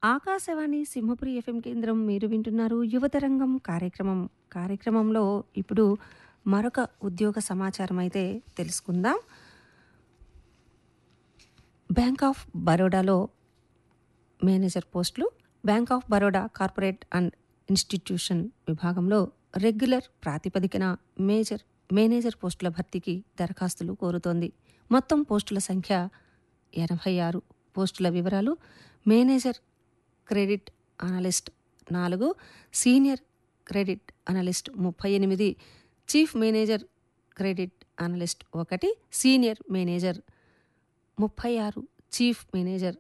Akashvani Simhapuri FM కేంద్రం మీరు వింటున్నారు యువతరంగం కార్యక్రమం కార్యక్రమంలో ఇప్పుడు మరొక ఉద్యోగ సమాచారం అయితే తెలుసుకుందాం బ్యాంక్ ఆఫ్ బరోడాలో మేనేజర్ పోస్టులు bank of Baroda corporate and institution విభాగంలో రెగ్యులర్ ప్రాతిపదికన మేజర్ మేనేజర్ పోస్టుల భర్తీకి దరఖాస్తులు కోరుతోంది మొత్తం పోస్టుల సంఖ్య ఎనభై ఆరు పోస్టుల వివరాలు మేనేజర్ క్రెడిట్ అనలిస్ట్ నాలుగు సీనియర్ క్రెడిట్ అనలిస్ట్ ముప్పై ఎనిమిది చీఫ్ మేనేజర్ క్రెడిట్ అనలిస్ట్ ఒకటి సీనియర్ మేనేజర్ ముప్పై ఆరు చీఫ్ మేనేజర్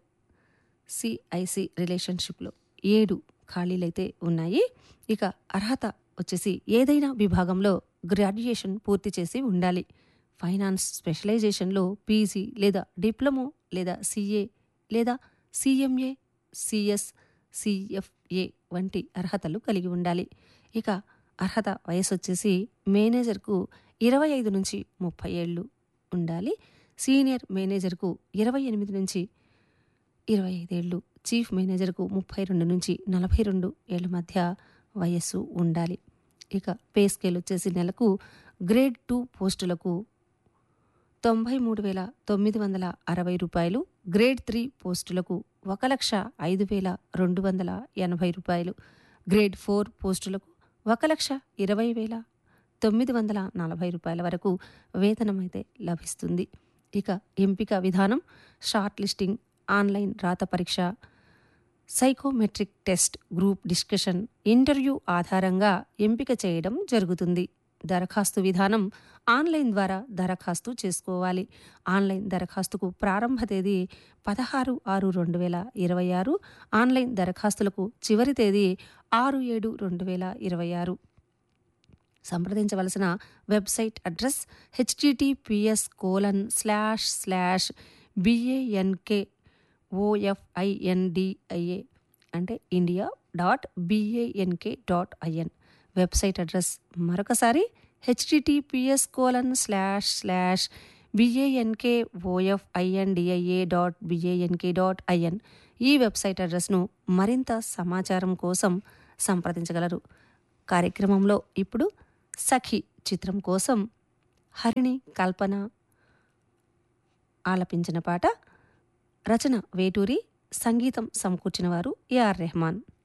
సిఐసి రిలేషన్షిప్లో ఏడు ఖాళీలైతే ఉన్నాయి ఇక అర్హత వచ్చేసి ఏదైనా విభాగంలో గ్రాడ్యుయేషన్ పూర్తి చేసి ఉండాలి ఫైనాన్స్ స్పెషలైజేషన్లో పీజీ లేదా డిప్లొమో లేదా సిఏ లేదా సిఎంఏ సిఎస్ సిఎఫ్ఏ వంటి అర్హతలు కలిగి ఉండాలి ఇక అర్హత వయసు వచ్చేసి మేనేజర్కు ఇరవై ఐదు నుంచి ముప్పై ఏళ్ళు ఉండాలి సీనియర్ మేనేజర్కు ఇరవై ఎనిమిది నుంచి ఇరవై ఐదేళ్ళు చీఫ్ మేనేజర్కు ముప్పై రెండు నుంచి నలభై రెండు ఏళ్ళ మధ్య వయస్సు ఉండాలి ఇక పే స్కేల్ వచ్చేసి నెలకు గ్రేడ్ టూ పోస్టులకు తొంభై మూడు వేల తొమ్మిది వందల అరవై రూపాయలు గ్రేడ్ త్రీ పోస్టులకు ఒక లక్ష ఐదు వేల రెండు వందల ఎనభై రూపాయలు గ్రేడ్ ఫోర్ పోస్టులకు ఒక లక్ష ఇరవై వేల తొమ్మిది వందల నలభై రూపాయల వరకు వేతనం అయితే లభిస్తుంది ఇక ఎంపిక విధానం షార్ట్ లిస్టింగ్ ఆన్లైన్ రాత పరీక్ష psychometric test group discussion interview ఆధారంగా ఎంపిక చేయడం జరుగుతుంది దరఖాస్తు విధానం ఆన్లైన్ ద్వారా దరఖాస్తు చేసుకోవాలి ఆన్లైన్ దరఖాస్తుకు ప్రారంభ తేదీ పదహారు ఆరు రెండు వేల ఇరవై ఆరు ఆన్లైన్ దరఖాస్తులకు చివరి తేదీ ఆరు ఏడు రెండు వేల ఇరవై ఆరు సంప్రదించవలసిన website address HTTPS colon slash slash BANK OFINDIA అంటే India dot BANK dot IN website address మరొకసారి HTTPS colon slash slash BANK OFINDIA dot BANK dot IN ఈ వెబ్సైట్ అడ్రస్ను మరింత సమాచారం కోసం సంప్రదించగలరు కార్యక్రమంలో ఇప్పుడు సఖి చిత్రం కోసం హరిణి కల్పన ఆలపించిన పాట రచన వేటూరి సంగీతం సమకూర్చిన వారు ఏఆర్ రెహమాన్